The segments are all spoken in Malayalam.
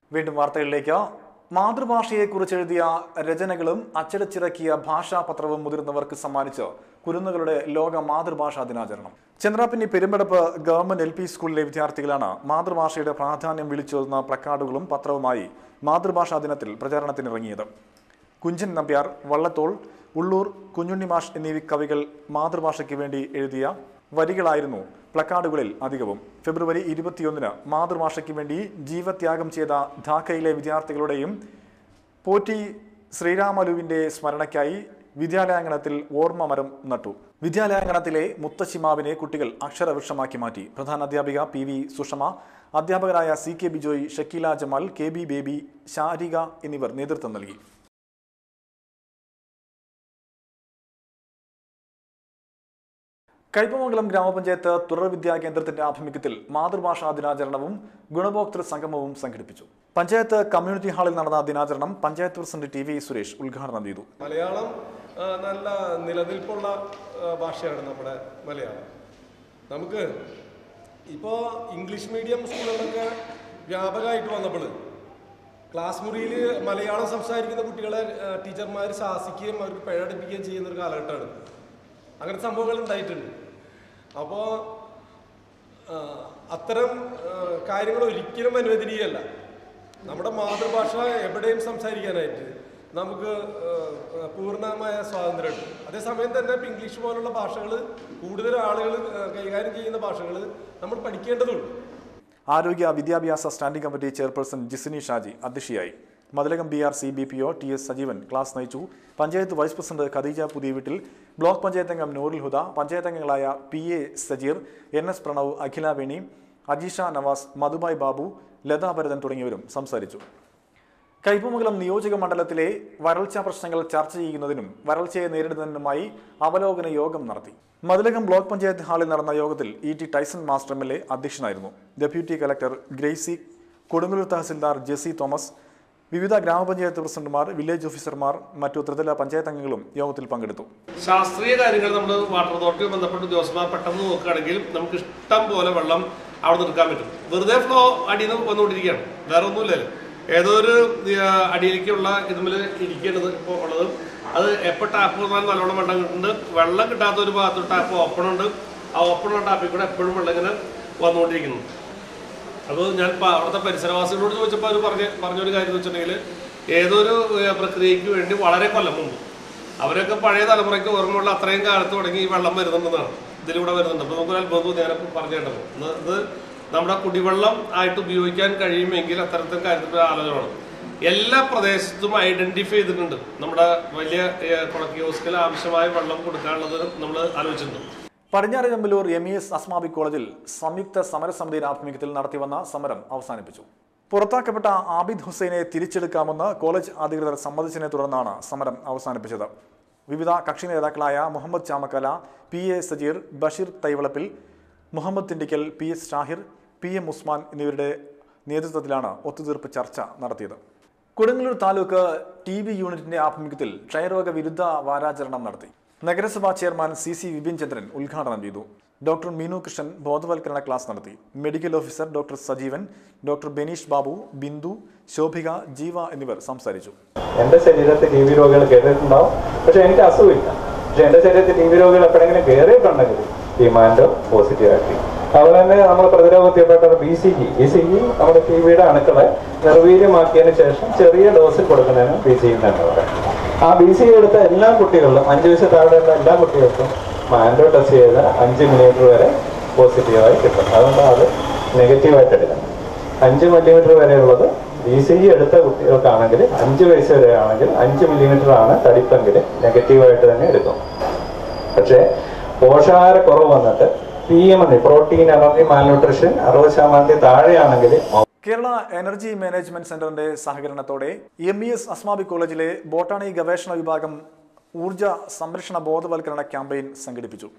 വീണ്ടും വാർത്തകളിലേക്ക് മാതൃഭാഷയെക്കുറിച്ച് എഴുതിയ രചനകളും അച്ചടിച്ചിറക്കിയ ഭാഷാപത്രവും മുതിർന്നവർക്ക് സമ്മാനിച്ച് കുരുന്നുകളുടെ ലോക മാതൃഭാഷാ ദിനാചരണം Chandrappinni Perumpadappu government L P സ്കൂളിലെ വിദ്യാർത്ഥികളാണ് മാതൃഭാഷയുടെ പ്രാധാന്യം വിളിച്ചോതുന്ന പ്ലക്കാർഡുകളും പത്രവുമായി മാതൃഭാഷാ ദിനത്തിൽ പ്രചാരണത്തിനിറങ്ങിയത് കുഞ്ചൻ നമ്പ്യാർ വള്ളത്തോൾ ഉള്ളൂർ കുഞ്ഞുണ്ണിമാഷ് എന്നീ കവികൾ മാതൃഭാഷയ്ക്ക് വേണ്ടി എഴുതിയ വരികളായിരുന്നു പ്ലക്കാർഡുകളിൽ അധികവും ഫെബ്രുവരി ഇരുപത്തിയൊന്നിന് മാതൃഭാഷയ്ക്ക് വേണ്ടി ജീവത്യാഗം ചെയ്ത ധാക്കയിലെ വിദ്യാർത്ഥികളുടെയും പോറ്റി ശ്രീരാമലുവിന്റെ സ്മരണയ്ക്കായി വിദ്യാലയാങ്കണത്തിൽ ഓർമ്മ മരം നട്ടു വിദ്യാലയാങ്കണത്തിലെ മുത്തശ്ശിമാവിനെ കുട്ടികൾ അക്ഷരവൃക്ഷമാക്കി മാറ്റി പ്രധാന അധ്യാപിക പി വി സുഷമ അധ്യാപകരായ C K Bijoy Shakeela Jamal K B Baby Sharika എന്നിവർ നേതൃത്വം നൽകി കൈപ്പമംഗലം ഗ്രാമപഞ്ചായത്ത് തുടർ വിദ്യാ കേന്ദ്രത്തിന്റെ ആഭിമുഖ്യത്തിൽ മാതൃഭാഷാ ദിനാചരണവും ഗുണഭോക്തൃ സംഗമവും സംഘടിപ്പിച്ചു പഞ്ചായത്ത് കമ്മ്യൂണിറ്റി ഹാളിൽ നടന്ന ദിനാചരണം panchayat president T V Suresh ഉദ്ഘാടനം ചെയ്തു മലയാളം ആ, നല്ല നിലനിൽപ്പുള്ള ആ, ഭാഷയാണ് നമ്മുടെ മലയാളം നമുക്ക് ഇപ്പോൾ ഇംഗ്ലീഷ് മീഡിയം സ്കൂളുകളൊക്കെ വ്യാപകമായിട്ട് വന്നപ്പോൾ ക്ലാസ് മുറിയിൽ മലയാളം സംസാരിക്കുന്ന കുട്ടികളെ ടീച്ചർമാർ ശാസിക്കുകയും അവർക്ക് പിഴടിപ്പിക്കുകയും ചെയ്യുന്ന ഒരു കാലഘട്ടമാണ് അങ്ങനെ സംഭവങ്ങൾ ഉണ്ടായിട്ടുണ്ട് അപ്പോൾ അത്തരം ആ, കാര്യങ്ങൾ ഒരിക്കലും അനുവദനീയമല്ല നമ്മുടെ മാതൃഭാഷ എവിടെയും സംസാരിക്കാനായിട്ട് നമുക്ക് ആ, ആ, പൂർണ്ണമായ സ്വാതന്ത്ര്യമുണ്ട് അതേസമയം തന്നെ ഇപ്പം ഇംഗ്ലീഷ് പോലുള്ള ഭാഷകൾ കൂടുതൽ ആളുകൾ ആ, കൈകാര്യം ചെയ്യുന്ന ഭാഷകൾ നമ്മൾ പഠിക്കേണ്ടതുണ്ട് ആരോഗ്യ വിദ്യാഭ്യാസ standing committee chairperson Jisini Shaji അധ്യക്ഷയായി Mathilakam B R C B P O T S Sajeevan class നയിച്ചു panchayat vice president Khadeeja Puthiyaveettil block panchayat അംഗം നൂറുൽ ഹുദ പഞ്ചായത്ത് അംഗങ്ങളായ P A Sajeer N S Pranav Akhila Veni Ajeesha Nawaz മധുബായ് Babu Lata Bharathan തുടങ്ങിയവരും സംസാരിച്ചു കൈപ്പമംഗലം നിയോജക മണ്ഡലത്തിലെ വരൾച്ച പ്രശ്നങ്ങൾ ചർച്ച ചെയ്യുന്നതിനും വരൾച്ചയെ നേരിടുന്നതിനുമായി അവലോകന യോഗം നടത്തി മതിലകം ബ്ലോക്ക് പഞ്ചായത്ത് ഹാളിൽ നടന്ന യോഗത്തിൽ E T Tyson master M L A അധ്യക്ഷനായിരുന്നു ഡെപ്യൂട്ടി കലക്ടർ ഗ്രേസി കൊടുങ്ങല്ലൂർ തഹസിൽദാർ ജെസി തോമസ് വിവിധ ഗ്രാമപഞ്ചായത്ത് പ്രസിഡന്റുമാർ വില്ലേജ് ഓഫീസർമാർ മറ്റു ത്രിതല പഞ്ചായത്ത് അംഗങ്ങളും യോഗത്തിൽ പങ്കെടുത്തു ശാസ്ത്രീയ കാര്യങ്ങൾ നമ്മൾ വാട്ടർ അതോറിറ്റിയുമായി ബന്ധപ്പെട്ട് ഉദ്യോഗസ്ഥന്മാർ പെട്ടെന്ന് നോക്കുകയാണെങ്കിൽ നമുക്ക് ഇഷ്ടം പോലെ വെള്ളം അവിടെ നിർക്കാൻ പറ്റും വെറുതെ ഫ്ലോ അടിയിൽ നിന്ന് വന്നുകൊണ്ടിരിക്കുകയാണ് വേറെ ഒന്നുമില്ലല്ലോ ഏതോ ഒരു ആ, അടിയിലേക്കുള്ള ഇതുമിൽ ഇരിക്കേണ്ടത് ഇപ്പോൾ ഉള്ളത് അത് എപ്പോൾ ടാപ്പ് തുറന്നാലും നല്ലോണം വെള്ളം കിട്ടുന്നുണ്ട് വെള്ളം കിട്ടാത്ത ഒരു ഭാഗത്ത് ടാപ്പ് ഓപ്പൺ ഉണ്ട് ആ ഓപ്പൺ ഉള്ള ടാപ്പിൽ കൂടെ എപ്പോഴും വെള്ളം ഇങ്ങനെ വന്നുകൊണ്ടിരിക്കുന്നു അപ്പോൾ ഞാൻ പ- അവിടുത്തെ പരിസരവാസികളോട് ചോദിച്ചപ്പോൾ അവർ പറഞ്ഞ പറഞ്ഞൊരു കാര്യം എന്ന് വെച്ചിട്ടുണ്ടെങ്കിൽ ഏതൊരു ഏഹ്, പ്രക്രിയയ്ക്ക് വേണ്ടി വളരെ കൊല്ലം മുമ്പ് അവരൊക്കെ പഴയ തലമുറയ്ക്ക് ഓർമ്മയുള്ള അത്രയും കാലത്ത് തുടങ്ങി ഈ വെള്ളം വരുന്നുണ്ടെന്നാണ് ഇതിലൂടെ വരുന്നുണ്ട് അപ്പോൾ നമുക്കൊരു അത്ഭുതം തോന്നി ഞാനപ്പോൾ പറഞ്ഞു കേട്ടപ്പോൾ ഇന്ന് ഇത് നമ്മുടെ കുടിവെള്ളം ആയിട്ട് ഉപയോഗിക്കാൻ കഴിയുമെങ്കിൽ അത്തരത്തിൽ കാര്യത്തിൽ ഒരു ആലോചന വേണം എല്ലാ പ്രദേശത്തും ഐഡന്റിഫൈ ചെയ്തിട്ടുണ്ട് നമ്മുടെ വലിയ കുളക്കിയോസ്കിൽ ആവശ്യമായ വെള്ളം കൊടുക്കാനുള്ളത് നമ്മൾ ആലോചിച്ചിട്ടുണ്ട് പടിഞ്ഞാറ് Chembaloor M E S Asmabi കോളേജിൽ സംയുക്ത സമരസമിതിയുടെ ആഭിമുഖ്യത്തിൽ നടത്തിവന്ന സമരം അവസാനിപ്പിച്ചു പുറത്താക്കപ്പെട്ട ആബിദ് ഹുസൈനെ തിരിച്ചെടുക്കാമെന്ന് കോളേജ് അധികൃതർ സമ്മതിച്ചതിനെ തുടർന്നാണ് സമരം അവസാനിപ്പിച്ചത് വിവിധ കക്ഷി നേതാക്കളായ Muhammad Chamakkala P A Sajeer Basheer Thaivalappil Muhammad Thindikkal P S Shahir P M Usman എന്നിവരുടെ നേതൃത്വത്തിലാണ് ഒത്തുതീർപ്പ് ചർച്ച നടത്തിയത് കൊടുങ്ങല്ലൂർ താലൂക്ക് ടി ബി യൂണിറ്റിന്റെ ആഭിമുഖ്യത്തിൽ ക്ഷയരോഗ വിരുദ്ധ വാരാചരണം നടത്തി നഗരസഭാ chairman C C Vipin Chandran ഉദ്ഘാടനം ചെയ്തു ഡോക്ടർ മീനു കൃഷ്ണൻ ബോധവൽക്കരണ ക്ലാസ് നടത്തി medical officer doctor Sajeevan doctor Beneesh Babu Bindu Shobhika Jeeva എന്നിവർ സംസാരിച്ചു എന്റെ ശരീരത്തിൽ ടി ബി രോഗികൾ കയറിയിട്ടുണ്ടാവും പക്ഷെ എനിക്ക് അസുഖമില്ല പക്ഷെ എന്റെ ശരീരത്തിൽ ടി ബി രോഗികൾ എപ്പോഴെങ്കിലും കയറിയിട്ടുണ്ടെങ്കിൽ ഡിമാൻഡ് പോസിറ്റീവ് ആക്കി അതുപോലെ തന്നെ നമ്മൾ പ്രതിരോധത്തിൽപ്പെട്ട B C G B C G നമ്മുടെ ടി ബിയുടെ അണുക്കളെ നിർവീര്യമാക്കിയതിനു ശേഷം ചെറിയ ഡോസിൽ കൊടുക്കുന്നതിന് ബി സി എന്ന് പറയാം ആ ബി സി എടുത്ത എല്ലാ കുട്ടികളിലും അഞ്ച് വയസ്സ് താഴെയുള്ള എല്ലാ കുട്ടികൾക്കും മാൻഡോ ടെസ്റ്റ് ചെയ്ത് അഞ്ച് മില്ലിമീറ്റർ വരെ പോസിറ്റീവായി കിട്ടും അതുകൊണ്ട് അത് നെഗറ്റീവായിട്ട് എടുക്കണം അഞ്ച് മില്ലിമീറ്റർ വരെയുള്ളത് ബി സി ജി എടുത്ത കുട്ടികൾക്കാണെങ്കിൽ അഞ്ച് വയസ്സ് വരെ ആണെങ്കിൽ അഞ്ച് മില്ലിമീറ്റർ ആണ് തടിപ്പെങ്കിൽ നെഗറ്റീവായിട്ട് തന്നെ എടുക്കും പക്ഷേ പോഷകാഹാരക്കുറവ് വന്നിട്ട് P M N protein energy malnutrition അറുപത് ശതമാനത്തിൽ താഴെയാണെങ്കിൽ കേരള എനർജി മാനേജ്മെന്റ് സെന്ററിന്റെ സഹകരണത്തോടെ എം ഇ എസ് അസ്മാബി കോളേജിലെ ബോട്ടാണി ഗവേഷണ വിഭാഗം ഊർജ സംരക്ഷണ ബോധവൽക്കരണ ക്യാമ്പയിൻ സംഘടിപ്പിച്ചു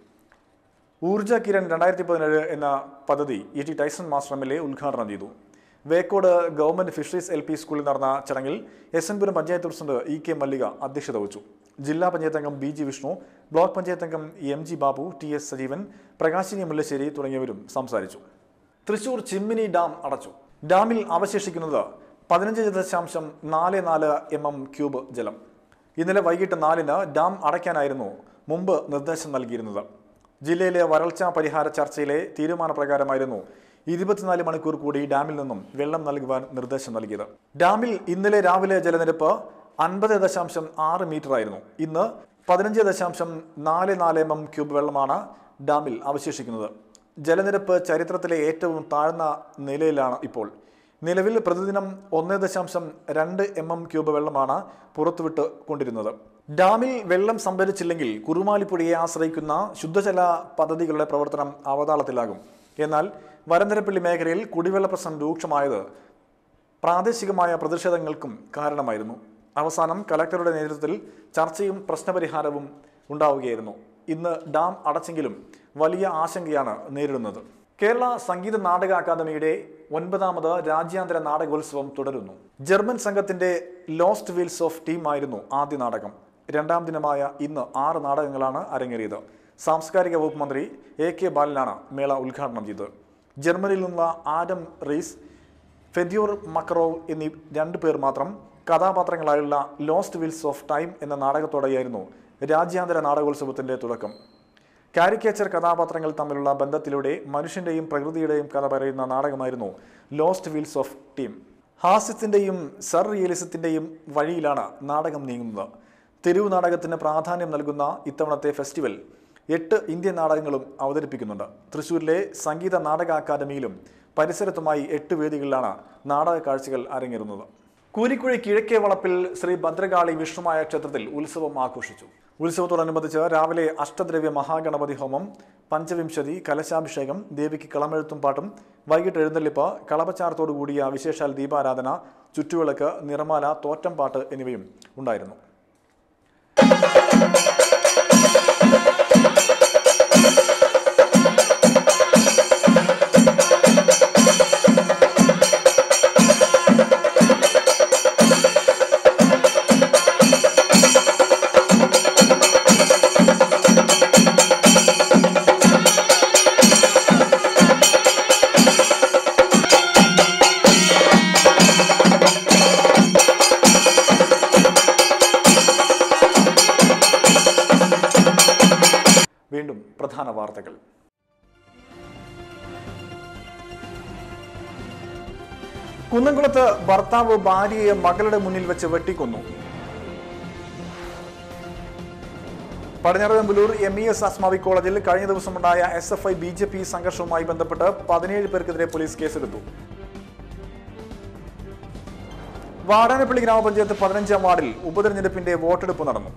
ഊർജ കിരൺ രണ്ടായിരത്തി പതിനേഴ് എന്ന പദ്ധതി E T Tyson master M L A ഉദ്ഘാടനം ചെയ്തു Vekkode government fisheries L P സ്കൂളിൽ നടന്ന ചടങ്ങിൽ S Enpuram panchayat president E K Mallika അധ്യക്ഷത വഹിച്ചു ജില്ലാ പഞ്ചായത്ത് അംഗം B G Vishnu block panchayat അംഗം M G Babu T S Sajeevan Prakashini Mullassery തുടങ്ങിയവരും സംസാരിച്ചു തൃശൂർ ചിമ്മിനി ഡാം അടച്ചു ഡാമിൽ അവശേഷിക്കുന്നത് പതിനഞ്ച് ദശാംശം നാല് നാല് എം എം ക്യൂബ് ജലം ഇന്നലെ വൈകിട്ട് നാലിന് ഡാം അടയ്ക്കാനായിരുന്നു മുമ്പ് നിർദ്ദേശം നൽകിയിരുന്നത് ജില്ലയിലെ വരൾച്ചാ പരിഹാര ചർച്ചയിലെ തീരുമാനപ്രകാരമായിരുന്നു ഇരുപത്തിനാല് മണിക്കൂർ കൂടി ഡാമിൽ നിന്നും വെള്ളം നൽകുവാൻ നിർദ്ദേശം നൽകിയത് ഡാമിൽ ഇന്നലെ രാവിലെ ജലനിരപ്പ് അൻപത് ദശാംശം ആറ് മീറ്റർ ആയിരുന്നു ഇന്ന് പതിനഞ്ച് ദശാംശം നാല് നാല് എം എം ക്യൂബ് വെള്ളമാണ് ഡാമിൽ അവശേഷിക്കുന്നത് ജലനിരപ്പ് ചരിത്രത്തിലെ ഏറ്റവും താഴ്ന്ന നിലയിലാണ് ഇപ്പോൾ നിലവിൽ പ്രതിദിനം ഒന്ന് ദശാംശം രണ്ട് എം എം ക്യൂബ് വെള്ളമാണ് പുറത്തുവിട്ട് കൊണ്ടിരുന്നത് ഡാമിൽ വെള്ളം സംഭരിച്ചില്ലെങ്കിൽ കുറുമാലിപ്പുഴയെ ആശ്രയിക്കുന്ന ശുദ്ധജല പദ്ധതികളുടെ പ്രവർത്തനം അവതാളത്തിലാകും എന്നാൽ വരന്തരപ്പള്ളി മേഖലയിൽ കുടിവെള്ള പ്രശ്നം രൂക്ഷമായത് പ്രാദേശികമായ പ്രതിഷേധങ്ങൾക്കും കാരണമായിരുന്നു അവസാനം കലക്ടറുടെ നേതൃത്വത്തിൽ ചർച്ചയും പ്രശ്നപരിഹാരവും ഉണ്ടാവുകയായിരുന്നു ഇന്ന് ഡാം അടച്ചെങ്കിലും വലിയ ആശങ്കയാണ് നേരിടുന്നത് കേരള സംഗീത നാടക അക്കാദമിയുടെ ഒൻപതാമത് രാജ്യാന്തര നാടകോത്സവം തുടരുന്നു ജർമ്മൻ സംഘത്തിന്റെ ലോസ്റ്റ് വീൽസ് ഓഫ് ടീം ആയിരുന്നു ആദ്യ നാടകം രണ്ടാം ദിനമായ ഇന്ന് ആറ് നാടകങ്ങളാണ് അരങ്ങേറിയത് സാംസ്കാരിക വകുപ്പ് മന്ത്രി എ കെ ബാലനാണ് മേള ഉദ്ഘാടനം ചെയ്തത് ജർമ്മനിയിൽ നിന്നുള്ള ആഡം റീസ് ഫെദ്യൂർ മക്കറോവ് എന്നീ രണ്ടു പേർ മാത്രം കഥാപാത്രങ്ങളായുള്ള ലോസ്റ്റ് വിൽസ് ഓഫ് ടൈം എന്ന നാടകത്തോടെയായിരുന്നു രാജ്യാന്തര നാടകോത്സവത്തിന്റെ തുടക്കം കാരിക്കേച്ചർ കഥാപാത്രങ്ങൾ തമ്മിലുള്ള ബന്ധത്തിലൂടെ മനുഷ്യന്റെയും പ്രകൃതിയുടെയും കഥ പറയുന്ന നാടകമായിരുന്നു ലോസ്റ്റ് വീൽസ് ഓഫ് ടീം ഹാസ്യത്തിന്റെയും സർ റിയലിസത്തിന്റെയും വഴിയിലാണ് നാടകം നീങ്ങുന്നത് തെരുവ് നാടകത്തിന് പ്രാധാന്യം നൽകുന്ന ഇത്തവണത്തെ ഫെസ്റ്റിവൽ എട്ട് ഇന്ത്യൻ നാടകങ്ങളും അവതരിപ്പിക്കുന്നുണ്ട് തൃശൂരിലെ സംഗീത നാടക അക്കാദമിയിലും പരിസരത്തുമായി എട്ട് വേദികളിലാണ് നാടക കാഴ്ചകൾ അരങ്ങേറുന്നത് കൂരിക്കുഴി കിഴക്കേ വളപ്പിൽ ശ്രീ ഭദ്രകാളി വിഷ്ണുമായ ക്ഷേത്രത്തിൽ ഉത്സവം ആഘോഷിച്ചു ഉത്സവത്തോടനുബന്ധിച്ച് രാവിലെ അഷ്ടദ്രവ്യ മഹാഗണപതി ഹോമം പഞ്ചവിംശതി കലശാഭിഷേകം ദേവിക്ക് കളമെഴുത്തും പാട്ടും വൈകിട്ട് എഴുന്നള്ളിപ്പ് കളപച്ചാരത്തോടു കൂടിയ വിശേഷാൽ ദീപാരാധന ചുറ്റുവിളക്ക് നിറമാല തോറ്റം പാട്ട് എന്നിവയും ഉണ്ടായിരുന്നു വീണ്ടും പ്രധാന വാർത്തകൾ കുന്നംകുളത്ത് ഭർത്താവ് ഭാര്യയെ മകളുടെ മുന്നിൽ വെച്ച് വെട്ടിക്കൊന്നു പടിഞ്ഞാറമ്പലൂർ എം ഇ എസ് അസ്മാവി കോളേജിൽ കഴിഞ്ഞ ദിവസമുണ്ടായ S F I B J P സംഘർഷവുമായി ബന്ധപ്പെട്ട് പതിനേഴ് പേർക്കെതിരെ പോലീസ് കേസെടുത്തു വാടാനപ്പള്ളി ഗ്രാമപഞ്ചായത്ത് പതിനഞ്ചാം വാർഡിൽ ഉപതെരഞ്ഞെടുപ്പിന്റെ വോട്ടെടുപ്പ് നടന്നു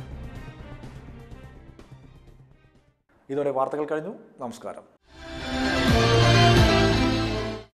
ഇതോടെ വാർത്തകൾ കഴിഞ്ഞു നമസ്കാരം